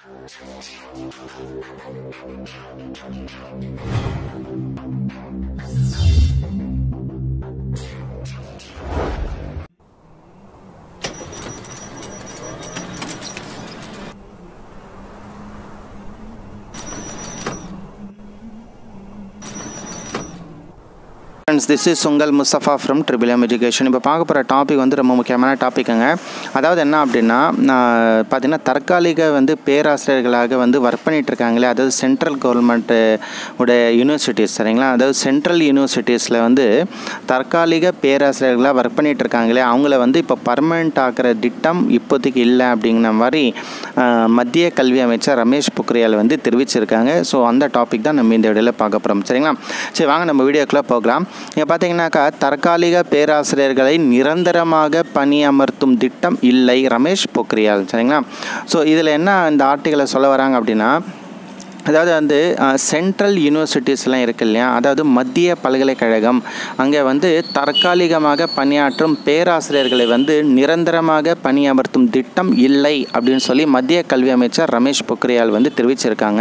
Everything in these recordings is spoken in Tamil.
ஃப்ரெண்ட்ஸ் திஸ் இஸ் உங்கள் Mustafa from triple M education இப்போ பார்க்க போகிற டாபிக் வந்து ரொம்ப முக்கியமான டாப்பிக்குங்க அதாவது என்ன அப்படின்னா நான் பார்த்தீங்கன்னா தற்காலிக வந்து பேராசிரியர்களாக வந்து ஒர்க் பண்ணிட்டு இருக்காங்களே அதாவது சென்ட்ரல் கவர்மெண்ட்டு உடைய யூனிவர்சிட்டிஸ் சரிங்களா அதாவது சென்ட்ரல் யூனிவர்சிட்டிஸில் வந்து தற்காலிக பேராசிரியர்களாக ஒர்க் பண்ணிட்டு இருக்காங்களே அவங்கள வந்து இப்போ பர்மனெண்ட் ஆக்கிற திட்டம் இப்போதைக்கு இல்லை அப்படிங்கிற மாதிரி ஆஹ், மத்திய கல்வி அமைச்சர் ரமேஷ் பொக்ரியால் வந்து தெரிவிச்சிருக்காங்க ஸோ அந்த டாபிக் தான் நம்ம இந்த வீடியோவில் பார்க்க போகிறோம் சரிங்களா சரி வாங்க நம்ம வீடியோக்குள்ளே போகலாம் இங்கே பார்த்தீங்கன்னாக்கா தற்காலிக பேராசிரியர்களை நிரந்தரமாக பணியமர்த்தும் திட்டம் இல்லை ரமேஷ் பொக்ரியால் சரிங்களா ஸோ இதில் என்ன இந்த ஆர்டிகளை சொல்ல வராங்க அப்படின்னா அதாவது வந்து சென்ட்ரல் யூனிவர்சிட்டிஸ்லாம் இருக்கு இல்லையா அதாவது மத்திய பல்கலைக்கழகம் அங்கே வந்து தற்காலிகமாக பணியாற்றும் பேராசிரியர்களை வந்து நிரந்தரமாக பணியமர்த்தும் திட்டம் இல்லை அப்படின்னு சொல்லி மத்திய கல்வி அமைச்சர் ரமேஷ் பொக்ரியால் வந்து தெரிவிச்சிருக்காங்க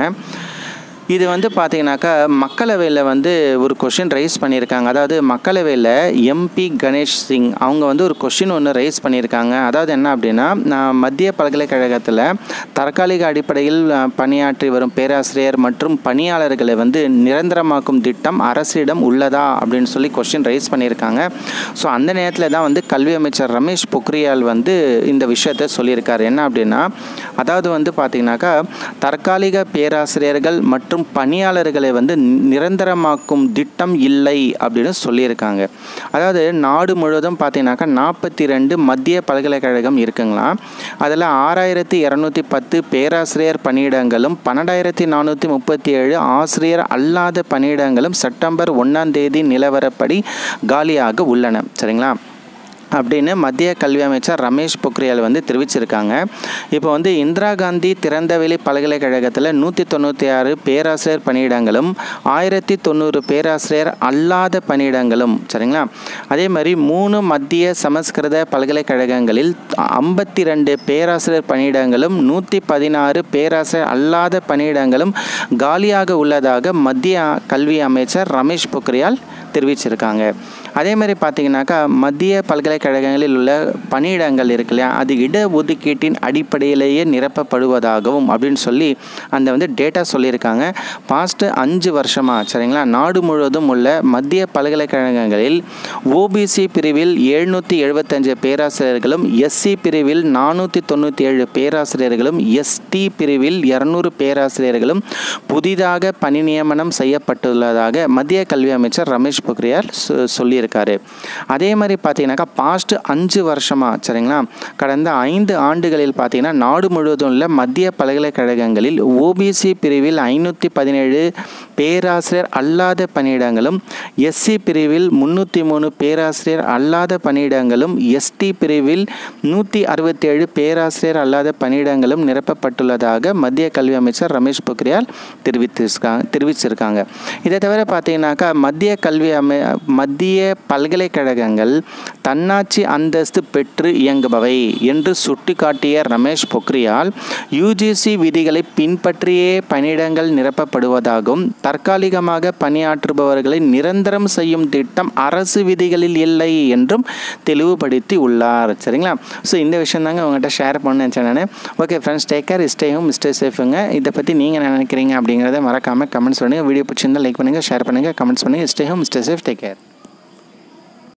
இது வந்து பார்த்தீங்கன்னாக்கா மக்களவையில் வந்து ஒரு கொஷின் ரைஸ் பண்ணியிருக்காங்க அதாவது மக்களவையில் எம்பி கணேஷ் சிங் அவங்க வந்து ஒரு கொஷின் ஒன்று ரைஸ் பண்ணியிருக்காங்க அதாவது என்ன அப்படின்னா நான் மத்திய பல்கலைக்கழகத்தில் தற்காலிக அடிப்படையில் அஹ், பணியாற்றி வரும் பேராசிரியர் மற்றும் பணியாளர்களை வந்து நிரந்தரமாக்கும் திட்டம் அரசிடம் உள்ளதா அப்படின்னு சொல்லி கொஷின் ரைஸ் பண்ணியிருக்காங்க ஸோ அந்த நேரத்தில் தான் வந்து கல்வி அமைச்சர் ரமேஷ் பொக்ரியால் வந்து இந்த விஷயத்தை சொல்லியிருக்காரு என்ன அப்படின்னா அதாவது வந்து பார்த்தீங்கன்னாக்கா தற்காலிக பேராசிரியர்கள் மற்றும் பணியாளர்களை வந்து நிரந்தரமாக்கும் திட்டம் இல்லை அப்படின்னு சொல்லியிருக்காங்க அதாவது நாடு முழுவதும் பார்த்தீங்கன்னாக்கா நாற்பத்தி ரெண்டு மத்திய பல்கலைக்கழகம் இருக்குங்களா அதில் ஆறாயிரத்தி இரநூத்தி பத்து பேராசிரியர் பணியிடங்களும் பன்னெண்டாயிரத்தி நானூற்றி முப்பத்தி ஏழு ஆசிரியர் அல்லாத பணியிடங்களும் செப்டம்பர் ஒன்றாம் தேதி நிலவரப்படி காலியாக உள்ளன சரிங்களா அப்படின்னு மத்திய கல்வி அமைச்சர் ரமேஷ் பொக்ரியால் வந்து தெரிவிச்சிருக்காங்க இப்போ வந்து இந்திரா காந்தி திறந்தவெளி பல்கலைக்கழகத்தில் நூற்றி தொண்ணூற்றி ஆறு பேராசிரியர் பணியிடங்களும் ஆயிரத்தி தொண்ணூறு பேராசிரியர் அல்லாத பணியிடங்களும் சரிங்களா அதே மாதிரி மூணு மத்திய சமஸ்கிருத பல்கலைக்கழகங்களில் ஐம்பத்தி ரெண்டு பேராசிரியர் பணியிடங்களும் நூற்றி பதினாறு பேராசிரியர் அல்லாத பணியிடங்களும் காலியாக உள்ளதாக மத்திய கல்வி அமைச்சர் ரமேஷ் பொக்ரியால் தெரிவிச்சிருக்காங்க அதே மாதிரி பார்த்தீங்கன்னாக்கா மத்திய பல்கலைக்கழகங்களில் உள்ள பணியிடங்கள் இருக்கு இல்லையா அது இடஒதுக்கீட்டின் அடிப்படையிலேயே நிரப்பப்படுவதாகவும் அப்படின்னு சொல்லி அந்த வந்து டேட்டா சொல்லியிருக்காங்க பாஸ்ட்டு அஞ்சு வருஷமாக சரிங்களா நாடு முழுவதும் உள்ள மத்திய பல்கலைக்கழகங்களில் ஓபிசி பிரிவில் எழுநூற்றி எழுபத்தஞ்சு பேராசிரியர்களும் எஸ்சி பிரிவில் நானூற்றி தொண்ணூற்றி ஏழு பேராசிரியர்களும் எஸ்டி பிரிவில் இரநூறு பேராசிரியர்களும் புதிதாக பணி நியமனம் செய்யப்பட்டுள்ளதாக மத்திய கல்வி அமைச்சர் ரமேஷ் பொக்ரியால் சொ- சொல்லியிருக்காரு அதே மாதிரி பார்த்தீங்கன்னாக்கா பாஸ்ட் அஞ்சு வருஷமாக சரிங்களா கடந்த ஐந்து ஆண்டுகளில் பார்த்தீங்கன்னா நாடு முழுவதும் உள்ள மத்திய பல்கலைக்கழகங்களில் ஓபிசி பிரிவில் ஐநூற்றி பதினேழு பேராசிரியர் அல்லாத பணியிடங்களும் எஸ்சி பிரிவில் முந்நூற்றி மூணு பேராசிரியர் அல்லாத பணியிடங்களும் எஸ்டி பிரிவில் நூற்றி அறுபத்தேழு பேராசிரியர் அல்லாத பணியிடங்களும் நிரப்பப்பட்டுள்ளதாக மத்திய கல்வி அமைச்சர் ரமேஷ் பொக்ரியால் தெரிவித்திருக்காங்க தெரிவிச்சிருக்காங்க இதை தவிர பார்த்தீங்கன்னாக்கா மத்திய கல்வி அமை மத்திய பல்கலைக்கழகங்கள் தன்னாட்சி அந்தஸ்து பெற்று இயங்குபவை என்று சுட்டிக்காட்டிய ரமேஷ் பொக்ரியால் யூஜிசி விதிகளை பின்பற்றியே பணியிடங்கள் நிரப்பப்படுவதாகவும் தற்காலிகமாக பணியாற்றுபவர்களை நிரந்தரம் செய்யும் திட்டம் அரசு விதிகளில் இல்லை என்றும் தெளிவுபடுத்தி உள்ளார் சரிங்களா ஸோ இந்த விஷயம் தாங்க உங்கள்கிட்ட ஷேர் பண்ண நினச்சேன் நான் okay friends take care stay home stay சேஃபுங்க இதை பற்றி நீங்கள் என்ன நினைக்கிறீங்க அப்படிங்கிறத மறக்காமல் கமெண்ட்ஸ் பண்ணுங்கள் வீடியோ பிடிச்சிருந்தால் லைக் பண்ணுங்கள் ஷேர் பண்ணுங்கள் கமெண்ட்ஸ் பண்ணுங்கள் stay home stay safe take care